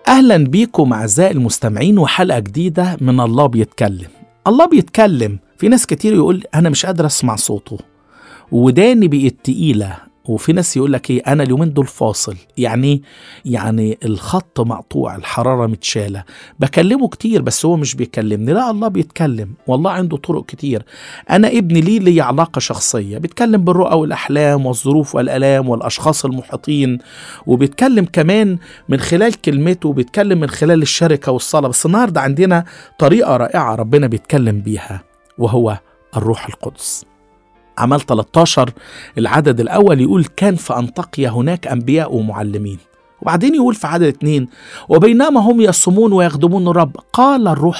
أهلا بيكم أعزائي المستمعين وحلقة جديدة من الله بيتكلم الله بيتكلم في ناس كتير يقول أنا مش قادر أسمع صوته وداني بقت تقيلة وفي ناس يقول لك ايه انا اليومين دول فاصل يعني يعني الخط مقطوع الحراره متشاله بكلمه كتير بس هو مش بيكلمني لا الله بيتكلم والله عنده طرق كتير انا ابني ليه لي علاقه شخصيه بيتكلم بالرؤى والاحلام والظروف والالام والاشخاص المحيطين وبيتكلم كمان من خلال كلمته وبيتكلم من خلال الشركه والصلاه بس النهارده عندنا طريقه رائعه ربنا بيتكلم بيها وهو الروح القدس عمل 13 العدد الأول يقول كان في أنطاكيا هناك أنبياء ومعلمين وبعدين يقول في عدد اتنين وبينما هم يصومون ويخدمون الرب قال الروح